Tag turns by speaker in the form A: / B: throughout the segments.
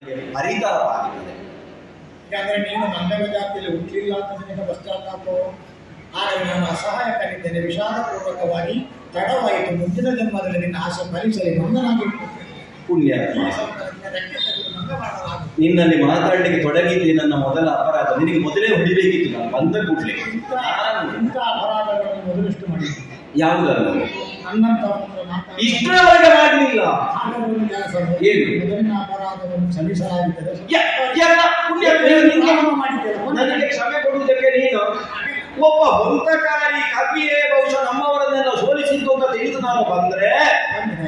A: ಹರಿತರವಾಗುತ್ತದೆ
B: ಯಾಕಂದ್ರೆ ನೀನು ಮಂಗಲ ಜಾತಿಯಲ್ಲಿ ಹುಟ್ಟಲಿಲ್ಲ ಅಂತ ನಿನಗೆ ಪಶ್ಚಾತ್ತಾಪೋ ಹಾಗಾಗಿ ನಾನು ಅಸಹಾಯಕನಿದ್ದೇನೆ ವಿಷಾದಪೂರ್ವಕವಾಗಿ ತಡವಾಯಿತು ಮುಂದಿನ ಜನ್ಮದಲ್ಲಿ ನಿನ್ನ ಆಸೆ ಫಲಿಸಲಿ ಮಂಗನಾಗಿ
A: ಪುಣ್ಯ
B: ಈ ಸಂದರ್ಭದಲ್ಲಿ ರೆಕ್ಕೆ ತೆಗೆದು ಮಂಗ ಮಾಡಲಾಗುವುದು
A: ನಿನ್ನಲ್ಲಿ ಮಾತಾಡಲಿಕ್ಕೆ ತೊಡಗಿದ್ದೆ ನನ್ನ ಮೊದಲ ಅಪರಾಧ ನಿನಗೆ ಮೊದಲೇ ಹೊಡಿಬೇಕಿತ್ತು ನಾನು ಬಂದ ಕೂಡಲೇ ನಾನು
B: ಇಂಥ ಅಪರಾಧಗಳನ್ನು ಮೊದಲಿಷ್ಟು ಮಾಡಿದ್ದೀನಿ
A: ಯಾವುದನ್ನು
B: ನನ್ನಂತವರತ್ರ ಮಾತಾಡಿ
A: ಇಷ್ಟರವರೆಗೆ ಮಾಡಲಿಲ್ಲ
B: ಆಗಬಹುದು ಕೆಲಸ
A: ಏನು?
B: ಮೊದಲಿನ ಅಪರಾಧವನ್ನು ಕ್ಷಮಿಸಲಾಗುತ್ತದೆ
A: ಯ- ಎಲ್ಲ ಪುಣ್ಯ ನಿನಗೆ
B: ಪ್ರಾರಂಭ ಮಾಡಿದ್ದೇವೆ.
A: ನನಗೆ ಕ್ಷಮೆ ಕೊಡುವುದಕ್ಕೆ ನೀನು ಒಬ್ಬ ಹೊಂತಕಾರಿ ಕವಿಯೇ ಬಹುಶಃ ನಮ್ಮವರನ್ನೆಲ್ಲ ಸೋಲಿಸಿದ್ದು ಅಂತ ತಿಳಿದು ನಾನು ಬಂದ್ರೆ
B: ಬಂದ್ರೆ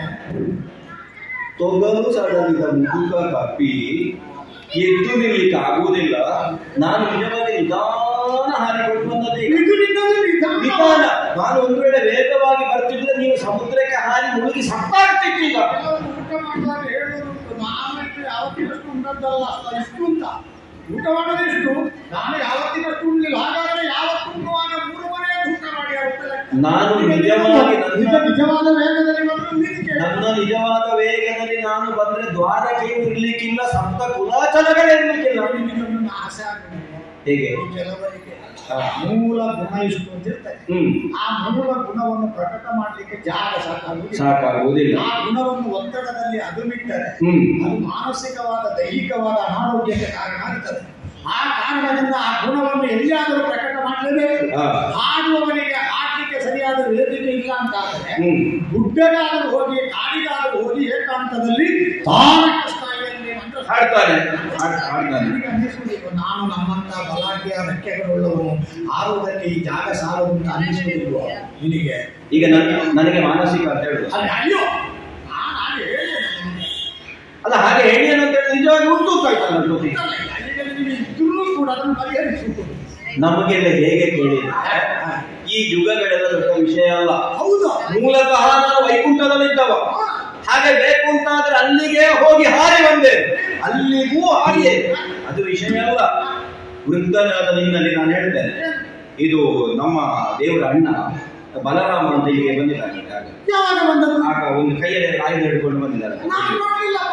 A: ತೊಗಲು ಸಡಲಿದ ಮುದುಕ ಕಪ್ಪಿ ಎದ್ದು ನಿಲ್ಲಿಕ್ಕೆ ಆಗುವುದಿಲ್ಲ ನಾನು ನಿಜವಾಗಿ ನಿಧಾನ ಹಾರಿಕೊಂಡು ಬಂದದ್ದು ಈಗ.
B: ಇದು ನಿನ್ನದು ನಿಧಾನ.
A: ನಿಧಾನ ನಾನು ಒಂದು ವೇಳೆ ವೇಗವಾಗಿ ಬರ್ತಿದ್ರೆ ನೀವು ಸಮುದ್ರಕ್ಕೆ ಹಾರಿ ಮುಳುಗಿ ಸತ್ತಾಗ್ತಿದ್ದೀಗ
B: ಕೆಲವರು ಊಟ ಮಾಡುವಾಗ ಹೇಳುವುದುಂಟು ನಾನಂತೂ ಯಾವತ್ತಿನಷ್ಟು ಉಂಟದ್ದಲ್ಲ ಅಲ್ಲ ಇಷ್ಟು ಅಂತ ಊಟ ಮಾಡೋದು ಇಷ್ಟು ನಾನು ಯಾವತ್ತಿನಷ್ಟು ಉಣ್ಲಿಲ್ಲ ಹಾಗಾದ್ರೆ ಯಾವತ್ತು ಉಣ್ಣುವಾಗ ಮೂರು ಮನೆ ಊಟ ಮಾಡಿ ಆಗುತ್ತಲ್ಲ.
A: ನಾನು ನಿಜವಾಗಿ
B: ನಿಜ
A: ನನ್ನ
B: ನಿಜವಾದ ವೇಗದಲ್ಲಿ ಬಂದು ನೀನು ಕೇಳು.
A: ನನ್ನ ನಿಜವಾದ ವೇಗದಲ್ಲಿ ನಾನು ಬಂದ್ರೆ ದ್ವಾರಕ್ಕೆ ಇರ್ಲಿಕ್ಕಿಲ್ಲ ಸಪ್ತ ಕುಲಾಚಲಗಳಿರ್ಲಿಕ್ಕಿಲ್ಲ
B: ನಿನಗೆ ಒಂದು ಆಸೆ ಆಗುವುದಿಲ್ಲ.
A: ಹೇಗೆ
B: ಈ ಕೆಲವರಿಗೆ
A: ಹಾ.
B: ಮೂಲ ಗುಣ ಇಷ್ಟು ಅಂತ ಇರ್ತದೆ
A: ಹ್ಮ್
B: ಆ ಮೂಲ ಗುಣವನ್ನು ಪ್ರಕಟ ಮಾಡಲಿಕ್ಕೆ ಜಾಗ ಸಾಕಾಗುವುದಿಲ್ಲ
A: ಸಾಕಾಗುವುದಿಲ್ಲ
B: ಆ ಗುಣವನ್ನು ಒತ್ತಡದಲ್ಲಿ ಅದು ಬಿಟ್ಟರೆ
A: ಹ್ಮ್
B: ಅದು ಮಾನಸಿಕವಾದ ದೈಹಿಕವಾದ ಅನಾರೋಗ್ಯಕ್ಕೆ ಕಾರಣ ಆಗ್ತದೆ ಆ ಕಾರಣದಿಂದ ಆ ಗುಣವನ್ನು ಎಲ್ಲಿಯಾದರೂ ಪ್ರಕಟ ಮಾಡಲೇಬೇಕು
A: ಹಾ.
B: ಹಾಡುವವನಿಗೆ ಹಾಡಲಿಕ್ಕೆ ಸರಿಯಾದ ವೇದಿಕೆ ಇಲ್ಲ ಅಂತ ಆದರೆ
A: ಹ್ಮ್
B: ಗುಡ್ಡಗಾದರೂ ಹೋಗಿ ಕಾಡಿಗಾದರೂ ಹೋಗಿ ಏಕಾಂತದಲ್ಲಿ ತಾರಕ ಸ್ಥಾಯಿಯಲ್ಲಿ ಮಂತ್ರ
A: ಹಾಡ್ತಾನೆ ಹಾಡ್- ಹಾಡ್ತಾನೆ
B: ನನಗೆ ಅನ್ನಿಸುವುದಿಲ್ಲ ನಾನು ನಮ್ಮಂತ ಬಲಾಢ್ಯ ರೆಕ್ಕೆಗಳುಳ್ಳವನು ಆರುವುದಕ್ಕೆ ಈ ಜಾಗ ಸಾಲದು ಅಂತ ಅನ್ನಿಸುವುದಿಲ್ವೋ ನಿನಗೆ
A: ಈಗ ನನ್ ನನಗೆ ಮಾನಸಿಕ ಅಂತ ಹೇಳುದು
B: ಅಲ್ಲಿ ಅಯ್ಯೋ ನಾನು ಹಾಗೆ ಹೇಳಿದೆ ನಿನಗೆ.
A: ಅಲ್ಲ ಹಾಗೆ ಹೇಳಿ ಅಂತ ಹೇಳಿ ನಿಜವಾಗಿ ಉಂಟು ಅಂತ ಆಯ್ತಲ್ಲ ನನ್ನ ಜೊತೆ.
B: ಗೊತ್ತಲ್ಲ, ಈಗ ನಿನಗೆ ಇದ್ರೂ ಕೂಡ ಅದನ್ನು ಪರಿಹರಿಸುವುದು
A: ನಮಗೆಲ್ಲ ಹೇಗೆ ಕೇಳಿ ಈ ಯುಗಗಳೆಲ್ಲ ದೊಡ್ಡ ವಿಷಯ ಅಲ್ಲ
B: ಹೌದು
A: ಮೂಲತಃ ನಾನು ವೈಕುಂಠದಲ್ಲಿದ್ದವ ಹಾಗೆ ಬೇಕು ಅಂತಾದ್ರೆ ಅಲ್ಲಿಗೆ ಹೋಗಿ ಹಾರಿ ಬಂದೆ ಅಲ್ಲಿಗೂ ಹಾರಿಯೇ ಅದು ವಿಷಯ ಅಲ್ಲ ವೃದ್ಧನಾದ ನಿನ್ನಲ್ಲಿ ನಾನು ಹೇಳ್ತೇನೆ ಇದು ನಮ್ಮ ದೇವರ ಅಣ್ಣ ಬಲರಾಮ ಅಂತ ಇಲ್ಲಿಗೆ ಬಂದಿದ್ದಾನೆ ಆಗ.
B: ಯಾವಾಗ ಬಂದದ್ದು
A: ಆಗ ಒಂದು ಕೈಯಲ್ಲಿ ಆಯುಧ ಹಿಡ್ಕೊಂಡು ಬಂದಿದ್ದಾರೆ
B: ನಾನು ನೋಡಲಿಲ್ಲಪ್ಪ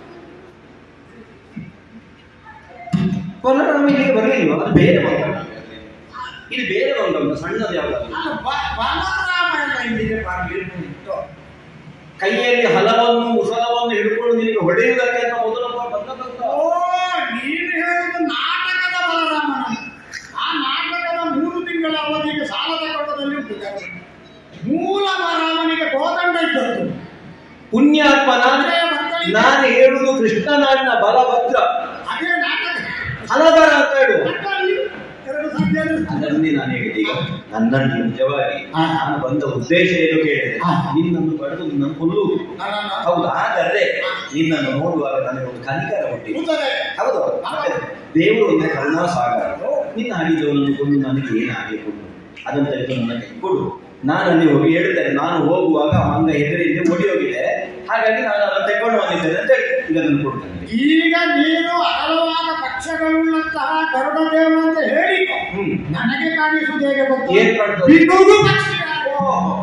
A: ಬಲರಾಮ ಇಲ್ಲಿಗೆ ಬರಲಿಲ್ಲ ಅದು ಬೇರೆ ಬಂದ ಇದು ಬೇರೆ ಬಂದ ಸಣ್ಣದು ಯಾವ್ದು
B: ನಾನು ಬ- ಬಲರಾಮ ಎಲ್ಲ ಇಲ್ಲಿಗೆ ಬರಲಿಟ್ಟು
A: ಕೈಯಲ್ಲಿ ಹಲವನ್ನು ಮುಸಲವನ್ನು ಹಿಡ್ಕೊಂಡು ನಿನಗೆ ಹೊಡೆಯುವುದಕ್ಕೆ ಅಂತ ಮೊದಲು ಬಂದದಂತ
B: ಓ ನೀನು ಹೇಳುವುದು ನಾಟಕದ ಬಲರಾಮನ ಆ ನಾಟಕದ ಮೂರು ತಿಂಗಳ ಅವಧಿಗೆ ಸಾಲ ತಗೊಳ್ಳೋದಲ್ಲಿ ಉಂಟು ಜಾಗ. ಮೂಲ ಬಲರಾಮನಿಗೆ ಕೋದಂಡ ಇದ್ದದ್ದು
A: ಪುಣ್ಯಾತ್ಮ ನಾನು ನಾನು ಹೇಳುವುದು ಕೃಷ್ಣನನ್ನ ಬಲಭದ್ರ
B: ಅದೇ ನಾಟಕ
A: ಹಲದರ ಅಂತ ಹೇಳು
B: ಅದ್ರಲ್ಲಿ ಎರಡು ಸಂಖ್ಯೆ
A: ಅದನ್ನೇ ನಾನು ಹೇಳಿದೆ ಈಗ ನನ್ನನ್ನು ನಿಜವಾಗಿ ನಾನು ಬಂದ ಉದ್ದೇಶ ಏನು ಕೇಳಿದೆ
B: ಹಾ.
A: ನಿನ್ನನ್ನು ಪಡೆದು ನಿನ್ನನ್ನು ಕೊಲ್ಲುವುದು
B: ನನ್ನನ್ನು
A: ಹೌದು ಆದರೆ ನಿನ್ನನ್ನು ನೋಡುವಾಗ ನನಗೆ ಒಂದು ಕನಿಕರ ಹುಟ್ಟಿದೆ
B: ಕೂತರೆ
A: ಹೌದು ಮತ್ತೆ ದೇವರು ಅಂದ್ರೆ ಕರುಣಾಸಾಗರ ನಿನ್ನ ಹರಿದವನನ್ನು ಕೊಂಡು ನನಗೆ ಏನಾಗಬೇಕು ಅದನ್ನು ತೆಗೆದು ನನ್ನ ಕೈ ಕೊಡು ನಾನು ಅಲ್ಲಿ ಹೋಗಿ ಹೇಳ್ತೇನೆ ನಾನು ಹೋಗುವಾಗ ಮಂಗ ಎದುರಿಗೆ ಓಡಿ ಹೋಗಿದೆ ಹಾಗಾಗಿ ನಾನು ಅದನ್ನು ತೆಕೊಂಡು ಬಂದಿದ್ದೇನೆ ಅಂತ ಹೇಳಿ ಈಗ ಅದನ್ನು ಕೊಡ್ತೇನೆ
B: ಈಗ ನೀನು ಅಗಲವಾದ ಪಕ್ಷಗಳುಳ್ಳಂತಹ ಗರುಡ ದೇವರು ಅಂತ ಹೇಳಿಕೊ
A: ಹ್ಮ್.
B: ನನಗೆ ಕಾಣಿಸುವುದು ಹೇಗೆ ಗೊತ್ತು
A: ಏನ್ ಕಾಣ್ತದೆ?
B: ಬಿಡುವುದು ಪಕ್ಷಿಗಳು.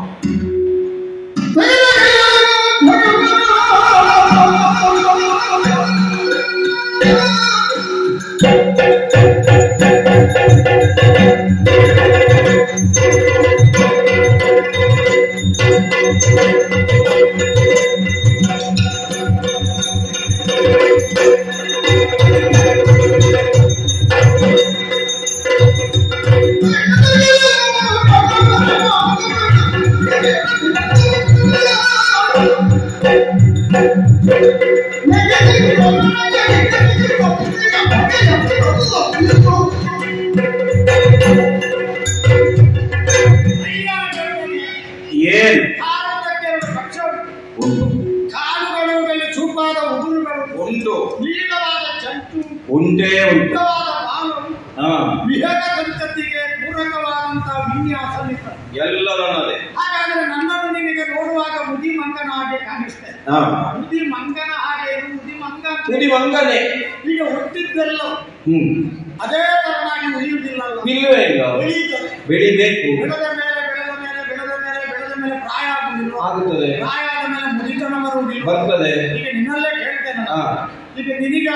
A: ಏನು
B: ಕಾಲುಗಳಿಗೆ ಎರಡು ಪಕ್ಷ ಉಂಟು.
A: ಉಂಟು
B: ಕಾಲುಗಳಲ್ಲಿ ಚೂಪಾದ ಉಗುರುಗಳು
A: ಉಂಟು
B: ನೀಳವಾದ ಚಂಟು
A: ಉಂಟೇ ಉಂಟು
B: ಉದ್ದವಾದ ಬಾಲು
A: ಹಾ
B: ವಿಹಗ ಸಂತತಿಗೆ ಪೂರಕವಾದಂತಹ ವಿನ್ಯಾಸ ನಿಂತದ್ದು.
A: ಎಲ್ಲರನ್ನದೇ
B: ಹಾಗಾದ್ರೆ ನನ್ನನ್ನು ನಿನಗೆ ನೋಡುವಾಗ ಮುದಿ ಮಂಗನ ಹಾಗೆ ಕಾಣಿಸ್ತೇನೆ
A: ಹಾ
B: ಮುದಿ ಮಂಗನ ಹಾಗೆ ಇದು ಮುದಿ ಮಂಗ ಅಂತ.
A: ತುದಿ ಮಂಗನೆ
B: ಈಗ ಹುಟ್ಟಿದ್ದೆಲ್ಲ
A: ಹ್ಮ್
B: ಅದೇ ತರನಾಗಿ ಉಳಿಯುವುದಿಲ್ಲಲ್ಲ
A: ಇಲ್ಲವೇ ಇಲ್ಲ
B: ಉಳಿಯುತ್ತದೆ
A: ಬೆಳಿಬೇಕು
B: ಬೆಳೆದ ಮೇಲೆ ಬೆಳೆದ ಮೇಲೆ ಬೆಳೆದ ಮೇಲೆ ಬೆಳೆದ ಮೇಲೆ ಪ್ರಾಯ ಆಗುವುದಿಲ್ಲ
A: ಆಗುತ್ತದೆ
B: ಪ್ರಾಯ ಆದ ಮೇಲೆ ಮುದಿತನ ಬರುವುದಿಲ್ಲ
A: ಬರ್ತದೆ
B: ಈಗ ನಿನ್ನಲ್ಲೇ ಕೇಳ್ತೇನೆ ಹೇಳ್ತೇನೆ
A: ಹಾ.
B: ನಾನು. ಈಗ ನಿನಗೆ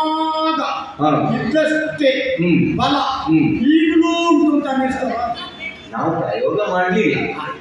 B: ಆಗ
A: ಹಾ.
B: ಇದ್ದಷ್ಟೇ
A: ಹ್ಮ್.
B: ಬಲ
A: ಹ್ಮ್.
B: ಈಗಲೂ ಉಂಟು ಅಂತ ಅನ್ನಿಸ್ತವ
A: ನಾವು ಪ್ರಯೋಗ ಮಾಡಲಿಲ್ಲ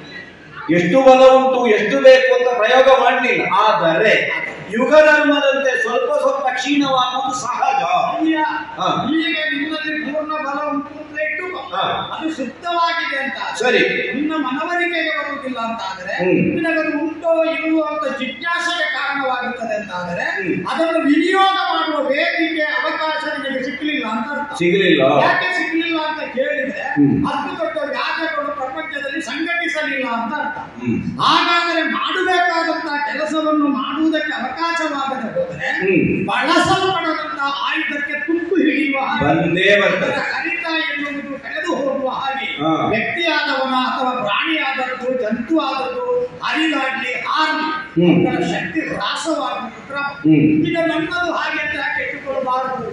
A: ಎಷ್ಟು ಬಲ ಉಂಟು ಎಷ್ಟು ಬೇಕು ಅಂತ ಪ್ರಯೋಗ ಮಾಡಲಿಲ್ಲ ಆದರೆ ಯುಗ ಧರ್ಮದಂತೆ ಸ್ವಲ್ಪ ಸ್ವಲ್ಪ ಕ್ಷೀಣವಾಗುವುದು ಸಹಜ
B: ಈಗ
A: ಹಾ.
B: ಈಗ ನಿನ್ನಲ್ಲಿ ಪೂರ್ಣ ಬಲ ಉಂಟು ಅಂತ ಇಟ್ಟುಕೋ
A: ಹಾ.
B: ಅದು ಶುದ್ಧವಾಗಿದೆ ಅಂತ
A: ಸರಿ
B: ನಿನ್ನ ಮನವರಿಕೆಗೆ ಬರುವುದಿಲ್ಲ ಅಂತ ಆದ್ರೆ
A: ಹ್ಮ್.
B: ನಿನಗದು ಉಂಟೋ ಇಲ್ವೋ ಅಂತ ಜಿಜ್ಞಾಸೆಗೆ ಕಾರಣವಾಗುತ್ತದೆ ಅಂತ ಆದ್ರೆ
A: ಹ್ಮ್.
B: ಅದನ್ನು ವಿನಿಯೋಗ ಮಾಡುವ ವೇದಿಕೆ ಅವಕಾಶ ನಿನಗೆ ಸಿಕ್ಕಲಿಲ್ಲ ಅಂತ ಅರ್ಥ.
A: ಸಿಗಲಿಲ್ಲ
B: ಯಾಕೆ ಸಿಗ್ಲಿಲ್ಲ ಅಂತ ಕೇಳಿದ್ರೆ
A: ಹ್ಮ್.
B: ಅಷ್ಟು ದೊಡ್ಡ ವ್ಯಾಜಗಳು ಪ್ರಪಂಚದಲ್ಲಿ ಸಂಘಟಿಸಲಿಲ್ಲ ಅಂತ ಅರ್ಥ
A: ಹ್ಮ್.
B: ಹಾಗಾದರೆ ಮಾಡಬೇಕಾದಂತಹ ಕೆಲಸವನ್ನು ಮಾಡುವುದಕ್ಕೆ ಅವಕಾಶವಾಗದೆ ಹೋದರೆ
A: ಹ್ಮ್.
B: ಬಳಸಲ್ಪಡದಂತಹ ಆಯುಧಕ್ಕೆ ತುಕ್ಕು ಹಿಡಿಯುವ ಹಾಗೆ
A: ಬಂದೇ ಬರ್ತದೆ
B: ಅದರ ಹರಿತ ಎನ್ನುವುದು ಕಳೆದು ಹೋಗುವ ಹಾಗೆ
A: ಹಾ.
B: ವ್ಯಕ್ತಿಯಾದವನ ಅಥವಾ ಪ್ರಾಣಿಯಾದದ್ದು ಜಂತು ಆದದ್ದು ಹರಿದಾಡ್ಲಿ ಹಾರ್ಲಿ
A: ಹ್ಮ್.
B: ಅದರ ಶಕ್ತಿ ಹ್ರಾಸವಾಗುವುದು ಕ್ರಮ
A: ಹ್ಮ್.
B: ಈಗ ನನ್ನದು ಹಾಗೆ ಅಂತ ಯಾಕೆ ಇಟ್ಟುಕೊಳ್ಳಬಾರದು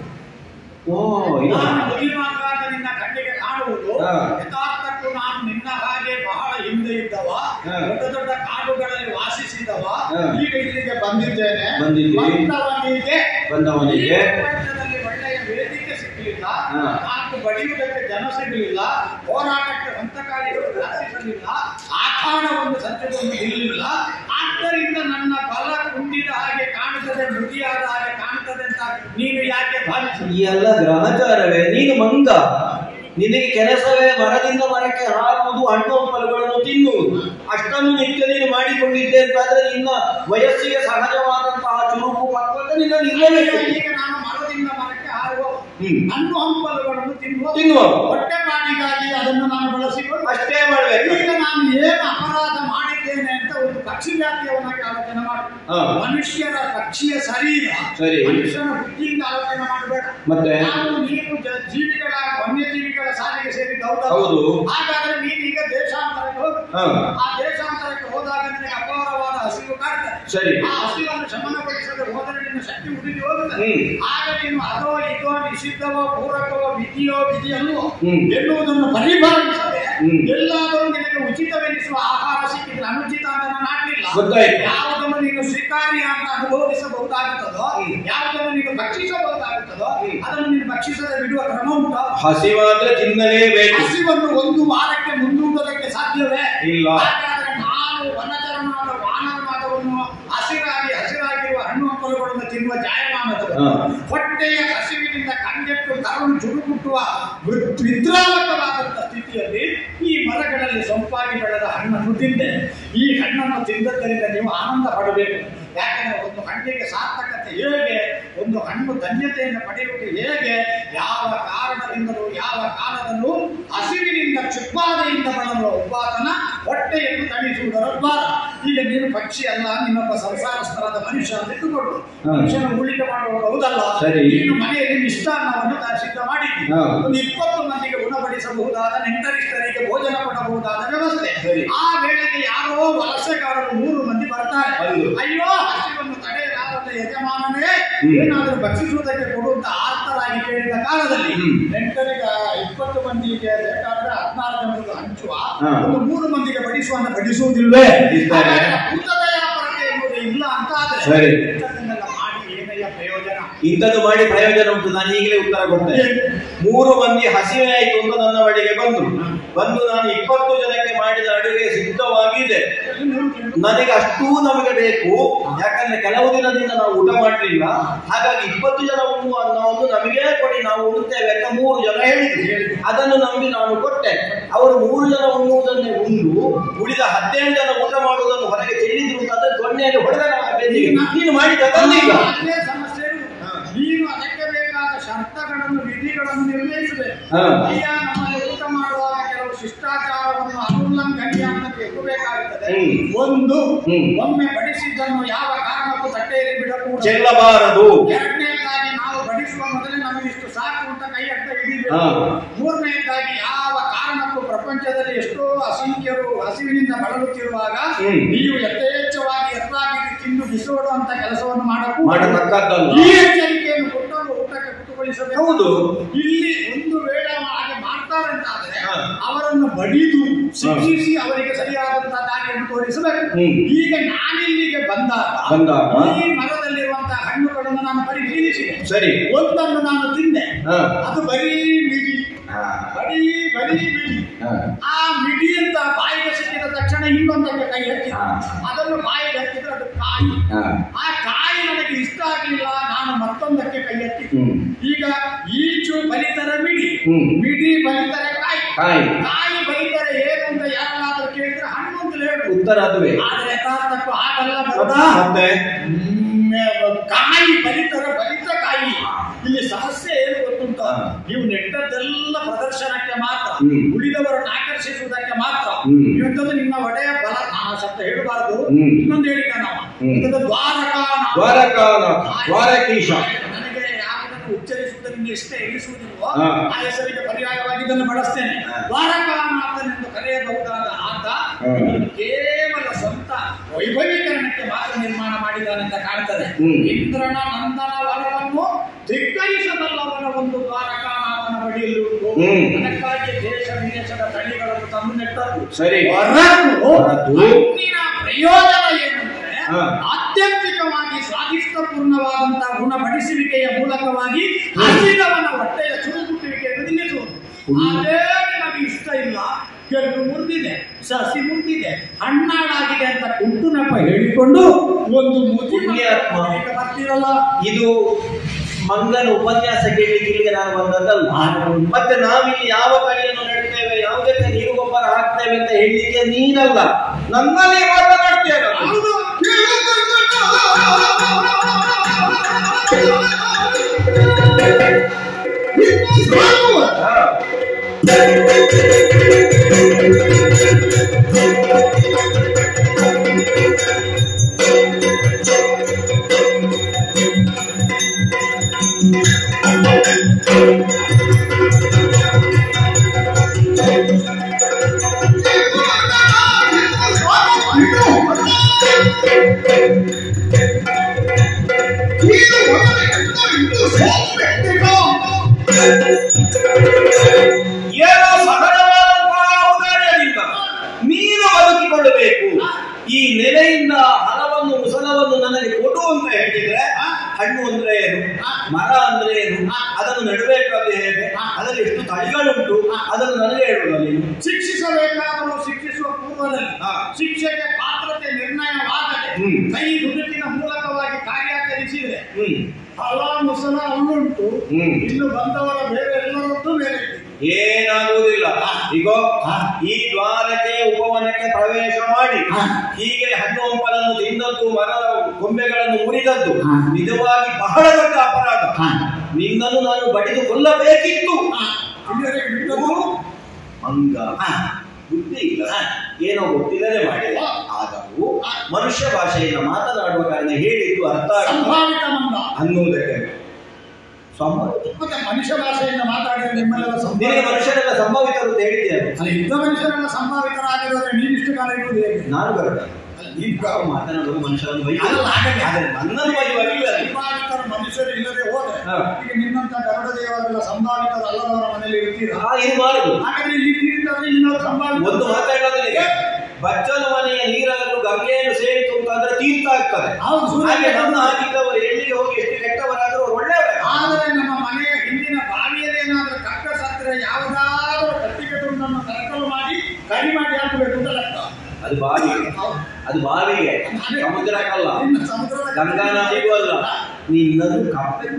A: ಓ ಇದು
B: ನಾನು ಮುಗಿಯುವಾಗ ನಿನ್ನ ಕಣ್ಣಿಗೆ ಕಾಣುವುದು
A: ಹಾ.
B: ಯಥಾರ್ಥಕ್ಕೂ ನಾನು ನಿನ್ನ ಹಾಗೆ ಬಹಳ ಹಿಂದೆ ಇದ್ದವ
A: ಹಾ.
B: ದೊಡ್ಡ ದೊಡ್ಡ ಕಾಡುಗಳಲ್ಲಿ ವಾಸಿಸಿದವ
A: ಹಾ.
B: ಈಗ ಇಲ್ಲಿಗೆ ಬಂದಿದ್ದೇನೆ
A: ಬಂದಿದ್ದೀರಿ.
B: ಬಂದವನಿಗೆ
A: ಬಂದವನಿಗೆ
B: ಈ ಪ್ರಪಂಚದಲ್ಲಿ ಒಳ್ಳೆಯ ವೇದಿಕೆ ಸಿಗಲಿಲ್ಲ
A: ಹಾ.
B: ನಾನು ಬಡಿಯುವುದಕ್ಕೆ ಜನ ಸಿಗಲಿಲ್ಲ ಹೋರಾಟಕ್ಕೆ ಹಂತಕಾರಿಗಳು ಪ್ರಾರ್ಥಿಸಲಿಲ್ಲ ಆಖಾಣವನ್ನು ಸಜ್ಜುಕೊಂಡು ನಿಲ್ಲಿಲ್ಲ ಆದ್ದರಿಂದ ನನ್ನ ಬಲ ಕುಂದಿದ ಹಾಗೆ ಕಾಣುತ್ತದೆ ಮೃತಿಯಾದ ಹಾಗೆ ಕಾಣುತ್ತದೆ ಅಂತ ನೀನು ಯಾಕೆ ಭಾವಿಸಿ
A: ಈ ಎಲ್ಲ ಗ್ರಹಚಾರವೇ ನೀನು ಮಂಗ ನಿನಗೆ ಕೆಲಸವೇ ಮರದಿಂದ ಮರಕ್ಕೆ ಹಾರುವುದು ಹಣ್ಣು ಹಂಪಲುಗಳನ್ನು ತಿನ್ನುವುದು ಅಷ್ಟನ್ನು ನಿತ್ಯ ನೀನು ಮಾಡಿಕೊಂಡಿದ್ದೆ ಅಂತಾದ್ರೆ ನಿನ್ನ ವಯಸ್ಸಿಗೆ ಸಹಜವಾದಂತಹ ಚುರುಕು ಪಕ್ವತೆ ನಿನ್ನ ನಿಲ್ಲಬೇಕು
B: ಈಗ ನಾನು ಮರದಿಂದ ಮರಕ್ಕೆ ಹಾರುವ
A: ಹ್ಮ್.
B: ಹಣ್ಣು ಹಂಪಲುಗಳನ್ನು ತಿನ್ನುವ
A: ತಿನ್ನುವ.
B: ಹೊಟ್ಟೆ ಪಾಡಿಗಾಗಿ ಅದನ್ನು ನಾನು ಬಳಸಿಕೊಂಡು
A: ಅಷ್ಟೇ ಮಾಡ್ಬೇಕು
B: ಈಗ ನಾನು ಏನು ಅಪರಾಧ ಮಾಡಿದ್ದೇನೆ ಅಂತ ಒಂದು ಪಕ್ಷಿ ಜಾತಿಯವನಾಗಿ ಆಲೋಚನೆ ಮಾಡು
A: ಹಾ.
B: ಮನುಷ್ಯರ ಪಕ್ಷಿಯ ಶರೀರ
A: ಸರಿ.
B: ಮನುಷ್ಯನ ಬುದ್ಧಿಯಿಂದ ಆಲೋಚನೆ ಮಾಡಬೇಡ
A: ಮತ್ತೆ?
B: ನಾನು ನೀನು ಜ- ಜೀವಿಗಳ ವನ್ಯಜೀವಿಗಳ ಸಾಲಿಗೆ ಸೇರಿದ
A: ಹೌದು.
B: ಹಾಗಾದ್ರೆ ನೀನು ಈಗ ದೇಶಾಂತರಕ್ಕೆ ಹೋಗು
A: ಹಾ.
B: ಆ ದೇಶಾಂತರಕ್ಕೆ ಹೋದಾಗ ನಿನಗೆ ಅಪಾರವಾದ ಹಸಿವು ಕಾಡ್ತದೆ
A: ಸರಿ.
B: ಆ ಹಸಿವನ್ನು ಶಮನಗೊಳಿಸದೆ ಹೋದರೆ ನಿನ್ನ ಶಕ್ತಿ ಉಳಿದು ಹೋಗುತ್ತದೆ
A: ಹ್ಮ್.
B: ಆಗ ನೀನು ಅದೋ ಇದೋ ನಿಷಿದ್ಧವೋ ಪೂರಕವೋ ವಿಧಿಯೋ ವಿಧಿಯಲ್ಲೋ
A: ಹ್ಮ್.
B: ಎನ್ನುವುದನ್ನು ಪರಿಭಾವಿಸದೆ
A: ಹ್ಮ್.
B: ಎಲ್ಲಾದರೂ ನಿನಗೆ ಉಚಿತವೆನಿಸುವ ಆಹಾರ ಸಿಕ್ಕಿದ್ರೆ ಅನುಚಿತ ಅಂತ ನಾನು ಆಡ್ಲಿಲ್ಲ
A: ಗೊತ್ತಾಯ್ತು.
B: ಯಾವುದನ್ನು ನೀನು ಸ್ವೀಕಾರ್ಯ ಅಂತ ಅನುಭವಿಸಬಹುದಾಗುತ್ತದೋ
A: ಹ್ಮ್.
B: ಯಾವುದನ್ನು ನೀನು ಭಕ್ಷಿಸಬಹುದಾಗುತ್ತದೋ
A: ಹ್ಮ್.
B: ಅದನ್ನು ನೀನು ಭಕ್ಷಿಸದೆ ಬಿಡುವ ಕ್ರಮ ಉಂಟು
A: ಹಸಿವಾದ್ರೆ ತಿನ್ನಲೇಬೇಕು
B: ಹಸಿವನ್ನು ಒಂದು ವಾರಕ್ಕೆ ಮುಂದೂಡುವುದಕ್ಕೆ ಸಾಧ್ಯವೇ
A: ಇಲ್ಲ.
B: ಹಾಗಾದ್ರೆ ನಾನು ವನಚರನಾದ ವಾನರನಾದವನು ಹಸಿರಾಗಿ ಹಸಿರಾಗಿರುವ ಹಣ್ಣು ಹಂಪಲುಗಳನ್ನು ತಿನ್ನುವ ಜಾಯಮಾನದವನು
A: ಹಾ.
B: ಹೊಟ್ಟೆಯ ಹಸಿವಿನಿಂದ ಕಂಗೆಟ್ಟು ಕರುಳು ಚುರುಕುಟ್ಟುವ ವೃ- ವಿದ್ರಾವಕವಾದಂಥ ಸ್ಥಿತಿಯಲ್ಲಿ ಈ ಮರಗಳಲ್ಲಿ ಸೊಂಪಾಗಿ ಬೆಳೆದ ಹಣ್ಣನ್ನು ತಿಂದೆ ಈ ಹಣ್ಣನ್ನು ತಿಂದದ್ದರಿಂದ ನೀವು ಆನಂದ ಪಡಬೇಕು ಯಾಕಂದ್ರೆ ಒಂದು ಹಣ್ಣಿಗೆ ಸಾರ್ಥಕತೆ ಹೇಗೆ ಒಂದು ಹಣ್ಣು ಧನ್ಯತೆಯನ್ನು ಪಡೆಯುವುದು ಹೇಗೆ ಯಾವ ಕಾರಣದಿಂದಲೂ ಯಾವ ಕಾಲದಲ್ಲೂ ಹಸಿವಿನಿಂದ ಕ್ಷುತ್ಪಾದೆಯಿಂದ ಬಳಲುವ ಉಪಾದನ ಹೊಟ್ಟೆಯನ್ನು ತಣಿಸುವುದರ ದ್ವಾರ ಈಗ ನೀನು ಪಕ್ಷಿ ಅಲ್ಲ ನಿನ್ನೊಬ್ಬ ಸಂಸಾರಸ್ಥರಾದ ಮನುಷ್ಯ ಅಂತ ಇಟ್ಟುಕೊಂಡು
A: ಹಾ.
B: ಮನುಷ್ಯನ ಊಳಿಗೆ ಮಾಡುವುದು ಹೌದಲ್ಲ
A: ಸರಿ.
B: ನೀನು ಮನೆಯಲ್ಲಿ ಮಿಷ್ಟಾನ್ನವನ್ನು ತ- ಸಿದ್ಧ ಮಾಡಿದ್ದಿ
A: ಹಾ.
B: ಒಂದು ಇಪ್ಪತ್ತು ಮಂದಿಗೆ ಉಣಬಡಿಸಬಹುದಾದ ನೆಂಟರಿಷ್ಟರಿಗೆ ಭೋಜನ ಕೊಡಬಹುದಾದ ವ್ಯವಸ್ಥೆ
A: ಸರಿ.
B: ಆ ವೇಳೆಗೆ ಯಾರೋ ವಲಸೆಗಾರರು ಮೂರು ಮಂದಿ ಬರ್ತಾರೆ
A: ಹೌದು.
B: ಅಯ್ಯೋ ಹಸಿವನ್ನು ತಡೆಯಲಾರದ ಯಜಮಾನನೇ
A: ಹ್ಮ್.
B: ಏನಾದರೂ ಭಕ್ಷಿಸುವುದಕ್ಕೆ ಕೊಡುವಂತ ಆರ್ತರಾಗಿ ಕೇಳಿದ ಕಾಲದಲ್ಲಿ
A: ಹ್ಮ್.
B: ನೆಂಟರಿಗೆ ಇಪ್ಪತ್ತು ಮಂದಿಗೆ ಬೇಕಾದ್ರೆ ಹದಿನಾರು ಜನರಿಗೆ ಹಂಚುವ
A: ಹಾ.
B: ಒಂದು ಮೂರು ಮಂದಿಗೆ ಬಡಿಸುವಂತ ಬಡಿಸುವುದಿಲ್ವೇ
A: ಬಡಿಸ್ತಾರೆ.
B: ಹಾಗಾದ್ರೆ ಭೂತದಯ ಪರತೆ ಎಂಬುದು ಇಲ್ಲ ಅಂತ ಆದ್ರೆ
A: ಸರಿ.
B: ಇಂಥದ್ದನ್ನೆಲ್ಲ ಮಾಡಿ ಏನಯ್ಯ ಪ್ರಯೋಜನ
A: ಇಂಥದ್ದು ಮಾಡಿ ಪ್ರಯೋಜನ ಉಂಟು ನಾನು ಈಗಲೇ ಉತ್ತರ ಕೊಡ್ತೇನೆ ಮೂರು ಮಂದಿ ಹಸಿವೆ ಆಯ್ತು ಅಂತ ನನ್ನ ಬಳಿಗೆ ಬಂದ್ರು ಬಂದು ನಾನು ಇಪ್ಪತ್ತು ಜನಕ್ಕೆ ಮಾಡಿದ ಅಡುಗೆ ಸಿದ್ಧವಾಗಿದೆ ನನಗೆ ಅಷ್ಟೂ ನಮಗೆ ಬೇಕು ಯಾಕಂದ್ರೆ ಕೆಲವು ದಿನದಿಂದ ನಾವು ಊಟ ಮಾಡಲಿಲ್ಲ ಹಾಗಾಗಿ ಇಪ್ಪತ್ತು ಜನ ಉಣ್ಣುವ ಅನ್ನವನ್ನು ನಮಗೆ ಕೊಡಿ ನಾವು ಉಣ್ತೇವೆ ಅಂತ ಮೂರು ಜನ ಹೇಳಿದ್ರು ಅದನ್ನು ನಂಬಿ ನಾನು ಕೊಟ್ಟೆ ಅವರು ಮೂರು ಜನ ಉಣ್ಣುವುದನ್ನೇ ಉಂಡು ಉಳಿದ ಹದಿನೇಳು ಜನ ಊಟ ಮಾಡುವುದನ್ನು ಹೊರಗೆ ಚೆಲ್ಲಿದ್ರು ಅಂತಂದ್ರೆ ದೊಣ್ಣೆಯಲ್ಲಿ ಹೊಡೆದ ನಮ್ಮ ಬೆನ್ನಿಗೆ. ನೀನು ಮಾಡಿದ ಈಗ
B: ಅದೇ ಸಮಸ್ಯೆ ಇರುವುದು.
A: ಹಾ.
B: ನೀನು ಅದಕ್ಕೆ ಬೇಕಾದ ಶರ್ತಗಳನ್ನು ವಿಧಿಗಳನ್ನು ನಿರ್ಣಯಿಸಬೇಕು
A: ಹಾ.
B: ಅಯ್ಯ ನಮ್ಮಲ್ಲಿ ಊಟ ಮಾಡುವಾಗ ಕೆಲವು ಶಿಷ್ಟಾಚಾರವನ್ನು ಅನುಲ್ಲಂಘನೀಯ ಅಂತ ಎದುರಬೇಕಾಗುತ್ತದೆ
A: ಹ್ಮ್.
B: ಒಂದು
A: ಹ್ಮ್.
B: ಒಮ್ಮೆ ಬಡಿಸಿದ್ದನ್ನು ಯಾವ ಕಾರಣಕ್ಕೂ ತಟ್ಟೆಯಲ್ಲಿ ಬಿಡಕೂಡದು
A: ಚೆಲ್ಲಬಾರದು
B: ಎರಡನೇದಾಗಿ ನಾವು ಬಡಿಸುವ ಮೊದಲೇ ನಮಗೆ ಇಷ್ಟು ಸಾಕು ಅಂತ ಕೈ ಅಡ್ಡ ಹಿಡಿಬೇಕು
A: ಹಾ.
B: ಮೂರನೇದಾಗಿ ಯಾವ ಕಾರಣಕ್ಕೂ ಪ್ರಪಂಚದಲ್ಲಿ ಎಷ್ಟೋ ಅಸಂಖ್ಯರು ಹಸಿವಿನಿಂದ ಬಳಲುತ್ತಿರುವಾಗ
A: ಹ್ಮ್.
B: ನೀವು ಯಥೇಚ್ಛವಾಗಿ ಎತ್ತಾಗಿ ತಿಂದು ಬಿಸೋಡು ಅಂತ ಕೆಲಸವನ್ನು ಮಾಡಬೇಕು
A: ಮಾಡತಕ್ಕದ್ದಲ್ಲ.
B: ಈ ಎಚ್ಚರಿಕೆಯನ್ನು ಕೊಟ್ಟವರು ಊಟಕ್ಕೆ ಕುತುಗೊಳಿಸಬೇಕು
A: ಹೌದು.
B: ಇಲ್ಲಿ ಒಂದು ವೇಳೆ ಹಾಗೆ ಮಾಡ್ತಾ ಬರ್ತಾರೆ ಅಂತ ಆದ್ರೆ
A: ಹಾ.
B: ಅವರನ್ನು ಬಡಿದು ಶಿಕ್ಷಿಸಿ ಅವರಿಗೆ ಸರಿಯಾದಂತಹ ದಾರಿಯನ್ನು ತೋರಿಸಬೇಕು
A: ಹ್ಮ್.
B: ಈಗ ನಾನಿಲ್ಲಿಗೆ ಬಂದಾಗ
A: ಬಂದಾಗ?
B: ಈ ಮರದಲ್ಲಿರುವಂತಹ ಹಣ್ಣುಗಳನ್ನು ನಾನು ಪರಿಶೀಲಿಸಿದೆ
A: ಸರಿ
B: ಒಂದನ್ನು ನಾನು ತಿಂದೆ
A: ಹಾ.
B: ಅದು ಬರೀ ಮಿಡಿ
A: ಹಾ.
B: ಬರೀ ಬರೀ ಮಿಡಿ
A: ಹಾ.
B: ಆ ಮಿಡಿ ಅಂತ ಬಾಯಿಗೆ ಸಿಕ್ಕಿದ ತಕ್ಷಣ ಇನ್ನೊಂದಕ್ಕೆ ಕೈ ಹಾಕಿ
A: ಹಾ.
B: ಅದನ್ನು ಬಾಯಿಗೆ ಹಾಕಿದ್ರೆ ಅದು ಕಾಯಿ
A: ಹಾ.
B: ಆ ಕಾಯಿ ನನಗೆ ಇಷ್ಟ ಆಗಲಿಲ್ಲ ನಾನು ಮತ್ತೊಂದಕ್ಕೆ ಕೈ ಎತ್ತಿ
A: ಹ್ಮ್.
B: ಈಗ ಈಚು ಬಲಿತರ ಮಿಡಿ
A: ಹ್ಮ್.
B: ಮಿಡಿ ಬಲಿತರ ಕಾಯಿ
A: ಕಾಯಿ.
B: ಕಾಯಿ ಬಲಿತರ ಏನು ಅಂತ ಯಾರಾದ್ರೂ ಕೇಳಿದ್ರೆ ಹಣ್ಣು ಅಂತ ಹೇಳು
A: ಉತ್ತರ ಅದುವೇ
B: ಆದ್ರೆ ಯಥಾರ್ಥಕ್ಕೂ ಹಾಗಲ್ಲ ಬರೋದಾ
A: ಮತ್ತೆ
B: ಹ್ಮ್, ಕಾಯಿ ಬಲಿತರ ಬಲಿತ ಕಾಯಿ ಇಲ್ಲಿ ಸಮಸ್ಯೆ ಏನು ಗೊತ್ತುಂಟ
A: ಹಾ.
B: ನೀವು ನೆಟ್ಟದ್ದೆಲ್ಲ ಪ್ರದರ್ಶನಕ್ಕೆ ಮಾತ್ರ
A: ಹ್ಮ್.
B: ಉಳಿದವರನ್ನು ಆಕರ್ಷಿಸುವುದಕ್ಕೆ ಮಾತ್ರ
A: ಹ್ಮ್.
B: ಇವತ್ತದು ನಿನ್ನ ಒಡೆಯ ಬಲ ಆ ಶಬ್ದ ಹೇಳಬಾರದು
A: ಹ್ಮ್.
B: ಇನ್ನೊಂದು ಹೇಳಿಕ ನಾವು
A: ಹ್ಮ್.
B: ಇವತ್ತು ದ್ವಾರಕಾನಾಥ.
A: ದ್ವಾರಕಾನಾಥ, ದ್ವಾರಕೀಶ.
B: ನನಗೆ ಯಾವುದನ್ನು ಉಚ್ಚರಿಸುವುದರಿಂದ ಇಷ್ಟ ಎನಿಸುವುದಿಲ್ವೋ
A: ಹಾ.
B: ಆ ಹೆಸರಿಗೆ ಪರ್ಯಾಯವಾಗಿ ಇದನ್ನು ಬಳಸ್ತೇನೆ
A: ಹಾ.
B: ದ್ವಾರಕಾನಾಥನೆಂದು ಕರೆಯಬಹುದಾದ ಆತ
A: ಹಾ.
B: ಇದನ್ನು ಕೇವಲ ಸ್ವಂತ ವೈಭವೀಕರಣಕ್ಕೆ ಮಾತ್ರ ನಿರ್ಮಾಣ ಮಾಡಿದ್ದಾನೆಂತ ಕಾಣ್ತದೆ
A: ಹ್ಮ್.
B: ಇಂದ್ರನ ನಂದನ ವರವನ್ನು ಧಿಕ್ಕರಿಸಬಲ್ಲವನ ಒಂದು ದ್ವಾರಕಾನಾಥನ ಬಳಿಯಲ್ಲಿ ಉಂಟು
A: ಹ್ಮ್.
B: ಅದಕ್ಕಾಗಿ ದೇಶ ವಿದೇಶದ ತಳಿಗಳನ್ನು ತಂದು ನೆಟ್ಟದ್ದು
A: ಸರಿ.
B: ಹೊರತು
A: ಹೊರತು
B: ಹಣ್ಣಿನ ಪ್ರಯೋಜನ ಏನಂದ್ರೆ
A: ಹಾ.
B: ಆತ್ಯಂತಿಕವಾಗಿ ಸ್ವಾದಿಷ್ಟಪೂರ್ಣವಾದಂತಹ ಗುಣಪಡಿಸುವಿಕೆಯ ಮೂಲಕವಾಗಿ ಹಸಿದವನ ಹೊಟ್ಟೆಯ ಚುರುಕುಟ್ಟುವಿಕೆಯನ್ನು ನಿಲ್ಲಿಸುವುದು ಅದೇ ನಿಮಗೆ ಇಷ್ಟ ಇಲ್ಲ ಕೆಟ್ಟು ಮುರಿದಿದೆ ಸಸಿ ಮುರಿದಿದೆ ಹಣ್ಣಾಡಾಗಿದೆ ಅಂತ ಕುಂಟು ನೆಪ ಹೇಳಿಕೊಂಡು ಒಂದು ಮುದಿ
A: ಪುಣ್ಯಾತ್ಮ.
B: ಈಗ ಬರ್ತೀರಲ್ಲ
A: ಇದು ಮಂಗನ ಉಪನ್ಯಾಸ ಕೇಳಲಿಕ್ಕೆ ಇಲ್ಲಿಗೆ ನಾನು ಬಂದದ್ದಲ್ಲ ಮತ್ತೆ ನಾವಿಲ್ಲಿ ಯಾವ ಕಡೆಯನ್ನು ನೆಡ್ತೇವೆ ಯಾವುದಕ್ಕೆ ನೀರು ಗೊಬ್ಬರ ಹಾಕ್ತೇವೆ ಅಂತ ಹೇಳಲಿಕ್ಕೆ ನೀನಲ್ಲ ನನ್ನಲ್ಲಿ ಮಾತನಾಡ್ತೇವೆ ನಾನು.
B: ಹೌದು.
A: ಹಾ. ಏನೋ ಸಹಜವಾದಂತಹ ಔದಾರ್ಯದಿಂದ ನೀನು ಬದುಕಿಕೊಳ್ಳಬೇಕು ಈ ನೆಲೆಯಿಂದ ಹಣವನ್ನು ಮುಸಲವನ್ನು ನನಗೆ ಕೊಡು ಅಂತ ಹೇಳಿದ್ರೆ ಹಣ್ಣು ಅಂದ್ರೆ ಏನು ಮರ ಅಂದ್ರೆ ಏನು ಅದನ್ನು ನೆಡಬೇಕಾದ್ರೆ ಹೇಗೆ ಅದರಲ್ಲಿ ಎಷ್ಟು ತಳಿಗಳುಂಟು ಅದನ್ನು ನನಗೆ ಹೇಳುವುದ ನೀನು
B: ಶಿಕ್ಷಿಸಬೇಕಾದರೂ ಶಿಕ್ಷಿಸುವ ಪೂರ್ವದಲ್ಲಿ
A: ಹಾ.
B: ಶಿಕ್ಷೆಗೆ ಪಾತ್ರತೆ ನಿರ್ಣಯವಾಗದೆ
A: ಹ್ಮ್.
B: ಕೈ ಗುರುತಿನ ಮೂಲಕವಾಗಿ ಕಾರ್ಯಾಚರಿಸಿದರೆ
A: ಹ್ಮ್
B: ಫಲ ಮುಸಲ ಅವನುಂಟು
A: ಹ್ಮ್.
B: ಇನ್ನು ಬಂದವರ ಬೇರೆ ಎಲ್ಲರದ್ದು ಬೇರೆ ಇದೆ.
A: ಏನಾಗುವುದಿಲ್ಲ ಈಗ
B: ಹಾ.
A: ಈ ದ್ವಾರಕ್ಕೆ ಉಪವನಕ್ಕೆ ಪ್ರವೇಶ ಮಾಡಿ
B: ಹಾ.
A: ಹೀಗೆ ಹಣ್ಣು ಹಂಪಲನ್ನು ತಿಂದದ್ದು ಮರ ಕೊಂಬೆಗಳನ್ನು ಮುರಿದದ್ದು
B: ಹಾ.
A: ನಿಜವಾಗಿ ಬಹಳ ದೊಡ್ಡ ಅಪರಾಧ
B: ಹಾ.
A: ನಿನ್ನನ್ನು ನಾನು ಬಡಿದು ಕೊಲ್ಲಬೇಕಿತ್ತು
B: ಹಾ. ಇಲ್ಲಿಯವರೆಗೆ ಬಿಟ್ಟದ್ದು
A: ಮಂಗ
B: ಹಾ.
A: ಬುದ್ಧಿ ಇಲ್ಲ
B: ಹಾ.
A: ಏನೋ ಗೊತ್ತಿಲ್ಲದೆ ಮಾಡಿದೆ
B: ಹಾ.
A: ಆದರೂ
B: ಹಾ.
A: ಮನುಷ್ಯ ಭಾಷೆಯಿಂದ ಮಾತನಾಡುವ ಕಾರಣ ಹೇಳಿದ್ದು ಅರ್ಥ ಆಗುತ್ತದೆ
B: ಸಂಭಾವಿತ ಮಂದ
A: ಅನ್ನುವುದಕ್ಕೆ ಸಂಭಾವಿತ
B: ಮತ್ತೆ ಮನುಷ್ಯ ಭಾಷೆಯಿಂದ ಮಾತಾಡಿದ್ರೆ ನಿಮ್ಮೆಲ್ಲ
A: ನಿನಗೆ
B: ಸಂಭಾವಿತ
A: ಮನುಷ್ಯರೆಲ್ಲ ಸಂಭಾವಿತರು ಅಂತ ಹೇಳಿದ್ದೇನೆ
B: ಅಲ್ಲಿ ಇದ್ದ ಮನುಷ್ಯರೆಲ್ಲ ಸಂಭಾವಿತರಾಗಿರೋದ್ರೆ ನೀವಿಷ್ಟು ಕಾಲ ಇರುವುದು ಹೇಗೆ
A: ನಾನು ಬರಬೇಡ ಈಗ ಮಾತನಾಡುವ ಮನುಷ್ಯರನ್ನು ಬೈಯುವುದು.
B: ಅಲ್ಲ, ಹಾಗಲ್ಲ.
A: ಆದರೆ ನನ್ನನ್ನು ಬೈಯುವಾಗಿಲ್ಲ ಅದು.
B: ಸಂಭಾವಿತರ ಮನುಷ್ಯರು ಇಲ್ಲದೆ ಹೋದ್ರೆ
A: ಹಾ.
B: ಈಗ ನಿನ್ನಂತ ಗರುಡ ದೇವರೆಲ್ಲ ಸಂಭಾವಿತರು ಅಲ್ಲದವರ ಮನೆಯಲ್ಲಿ ಇರ್ತೀರಾ
A: ಆ, ಇದು ಮಾಡುದು
B: ಹಾಗಾದ್ರೆ ಇಲ್ಲಿ ತೀರಿದ್ರೆ ಇನ್ನೊಂದು ಸಂಭಾವಿತ
A: ಒಂದು ಮಾತಾಡೋದು ನಿನಗೆ ಬಚ್ಚಲ ಮನೆಯ ನೀರನ್ನು ಗಂಗೆಯನ್ನು ಸೇರಿತು ಅಂತಂದ್ರೆ ತೀರ್ಥ ಆಗ್ತದೆ
B: ಹೌದು, ಸೂರ್ಯ
A: ಹಾಗೆ ಮಣ್ಣು ಹಾಕಿದ್ದವರು ಎಲ್ಲಿಗೆ ಹೋಗಿ ಎಷ್ಟು ಕೆಟ್ಟವರಾದರೂ ಅವ್ರು ಒಳ್ಳೆಯವರೇ
B: ಆದರೆ ನಮ್ಮ ಮನೆಯ ಹಿಂದಿನ ಬಾವಿಯಲ್ಲಿ ಏನಾದ್ರೂ ಕಕ್ಕ ಸತ್ರ ಯಾವುದಾದ್ರೂ ಕಟ್ಟಿಗೆ ತುಂಡನ್ನು ಸರ್ಕಲ್ ಮಾಡಿ ಕಡಿ ಮಾಡಿ ಹಾಕಬೇಕು ಅಂತ ಲೆಕ್ಕ
A: ಅದು ಬಾವಿಗೆ
B: ಹೌದು.
A: ಅದು ಬಾವಿಗೆ ಸಮುದ್ರಕ್ಕಲ್ಲ
B: ಇನ್ನು ಸಮುದ್ರದ
A: ಗಂಗಾ ನದಿಗೂ ಅಲ್ಲ ನಿನ್ನದು ಕಪ್ಪೆ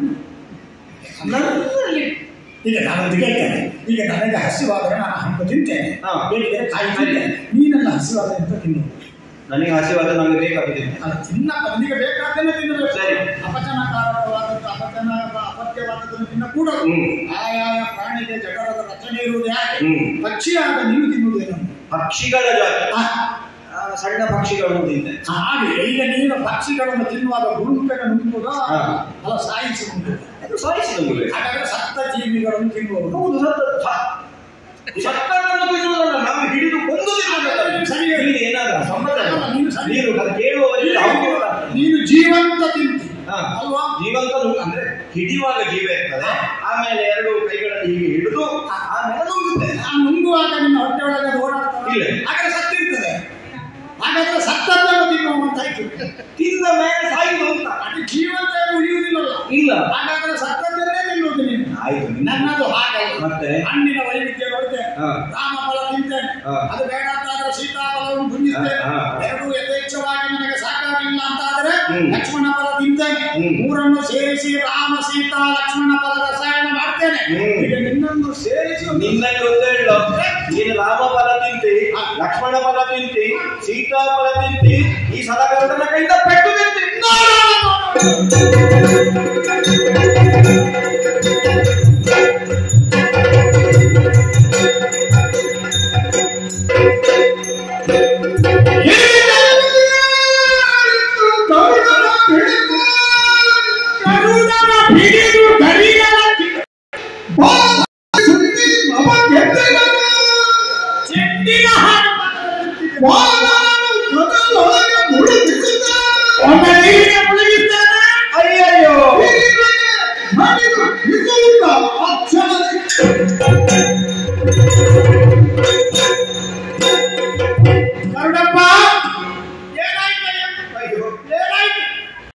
A: ನನ್ನಲ್ಲಿ
B: ಈಗ ನಾನು ಅದು ಕೇಳ್ತೇನೆ ಈಗ ನನಗೆ ಹಸಿವಾದರೆ ನಾನು ಹಣ್ಣು ತಿಂತೇನೆ
A: ಹಾ.
B: ಬೇಕಿದ್ರೆ ಕಾಯಿ ತಿಂತೇನೆ ನೀನೆಲ್ಲ ಹಸಿವಾದ ಅಂತ ತಿನ್ನು
A: ನನಗೆ ಹಸಿವಾದ ನನಗೆ ಬೇಕಾಗಿದೆ
B: ಅದು ತಿನ್ನ ಬಂದಿಗೆ ಬೇಕಾದ್ದನ್ನೇ ತಿನ್ನಬೇಕು
A: ಸರಿ.
B: ಅಪಚನಕಾರಕವಾದದ್ದು ಅಪಚನ ಅಪತ್ಯವಾದದ್ದನ್ನು ತಿನ್ನಕೂಡದು
A: ಹ್ಮ್.
B: ಆಯಾಯ ಪ್ರಾಣಿಗೆ ಜಠರದ ರಚನೆ ಇರುವುದು ಯಾಕೆ
A: ಹ್ಮ್.
B: ಪಕ್ಷಿಯಾದ ನೀವು ತಿನ್ನುವುದೇನು
A: ಪಕ್ಷಿಗಳ ಜಾತಿ
B: ಆ,
A: ಆ, ಸಣ್ಣ ಪಕ್ಷಿಗಳನ್ನು ತಿಂತೆ
B: ಹಾಗೆ ಈಗ ನೀನು ಪಕ್ಷಿಗಳನ್ನು ತಿನ್ನುವಾಗ ಗುರುಂಪೆನ ನುಂಗುವುದ
A: ಹಾ.
B: ಅಲ್ಲ ಸಾಯಿಸಿ ನುಂಗುವುದು
A: ಅದು ಸಾಯಿಸಿದ ಮುಗಿಲು.
B: ಹಾಗಾದ್ರೆ ಸತ್ತ ಜೀವಿಗಳನ್ನು ತಿನ್ನುವುದು
A: ಹೌದು ಸತ್ತ ಸ- ಸತ್ತದನ್ನು ತಿನ್ನುವುದಲ್ಲ ನಾವು ಹಿಡಿದು ಕೊಂದು ತಿನ್ನುವುದಲ್ಲ.
B: ಸರಿ.
A: ನೀನು ಏನಾದ್ರೂ ಸಂಬಂಧ
B: ಅಲ್ಲ, ನೀನು ಸರಿ.
A: ನೀನು ಅದು ಕೇಳುವವರಿಗೆ ಹೌದು ಅಲ್ಲ?
B: ನೀನು ಜೀವಂತ ತಿಂತಿ
A: ಹಾ.
B: ಅಲ್ವಾ
A: ಜೀವಂತ ನು- ಅಂದ್ರೆ ಹಿಡಿಯುವಾಗ ಜೀವ ಇರ್ತದೆ ಆಮೇಲೆ ಎರಡು ಕೈಗಳನ್ನು ಹೀಗೆ ಹಿಡಿದು ಆಮೇಲೆ ನುಂಗುತ್ತೆ
B: ಆ ನುಂಗುವಾಗ ನಿನ್ನ ಹೊಟ್ಟೆ ಒಳಗೆ ಅದು ಓಡಾಡ್ತದೆ
A: ಇಲ್ಲ.
B: ಹಾಗಾದ್ರೆ ಸತ್ತಿರ್ತದೆ ಹಾಗಾದ್ರೆ ಸತ್ತದ್ದನ್ನು ತಿನ್ನುವಂತಾಯ್ತು
A: ತಿಂದ ಮೇಲೆ ಸಾಯುದು ಅಂತ
B: ಅದು ಜೀವಂತ ಉಳಿಯುವುದಿಲ್ಲಲ್ಲ
A: ಇಲ್ಲ
B: ಹಾಗಾದ್ರೆ ಸತ್ತದ್ದನ್ನೇ ತಿನ್ನುವುದು ನೀನು
A: ಆಯ್ತು
B: ನನ್ನದು ಹಾಗಲ್ಲ
A: ಮತ್ತೆ
B: ಹಣ್ಣಿನ ವೈವಿಧ್ಯ ನೋಡ್ತೇನೆ
A: ಹಾ.
B: ರಾಮಫಲ ತಿಂತೇನೆ
A: ಹಾ.
B: ಅದು ಬೇಡ ಅಂತಾದ್ರೆ ಸೀತಾಫಲವನ್ನು ಭುಂಜಿಸ್ತೇನೆ
A: ಹಾ, ಹಾ.
B: ಎರಡು ಯಥೇಚ್ಛವಾಗಿ ನನಗೆ ಸಾಕಾಗಿಲ್ಲ ಅಂತಾದ್ರೆ
A: ಹ್ಮ್.
B: ಲಕ್ಷ್ಮಣ ಫಲ ತಿಂತೇನೆ
A: ಹ್ಮ್.
B: ಮೂರನ್ನು ಸೇರಿಸಿ ರಾಮ ಸೀತಾ ಲಕ್ಷ್ಮಣ ಫಲ ರಸಾಯನ ಮಾಡ್ತೇನೆ
A: ಹ್ಮ್.
B: ಈಗ ನಿನ್ನನ್ನು ಸೇರಿಸಿ ಒಂದು
A: ನಿನ್ನಲ್ಲಿ ಒಂದು ಹೇಳು ನೀನು ರಾಮ ಫಲ ತಿಂತಿ ಲಕ್ಷ್ಮಣ ಫಲ ತಿಂತಿ ಸೀತಾ ಫಲ ತಿಂತಿ ಈ ಸಲಗರದನ್ನ ಕೈಯಿಂದ ಪೆಟ್ಟು ತಿಂತಿ
B: ಕರುಣನ ಹಿಡಿದು ಗರಿಗಳ ಚೆಂಡಿನ ಹಾಗೆ ಒಮ್ಮೆ ನೀರಿಗೆ ಮುಳುಗಿದ್ದಾನೆ
A: ಅಯ್ಯಯ್ಯೋ
B: ಅಕ್ಷರ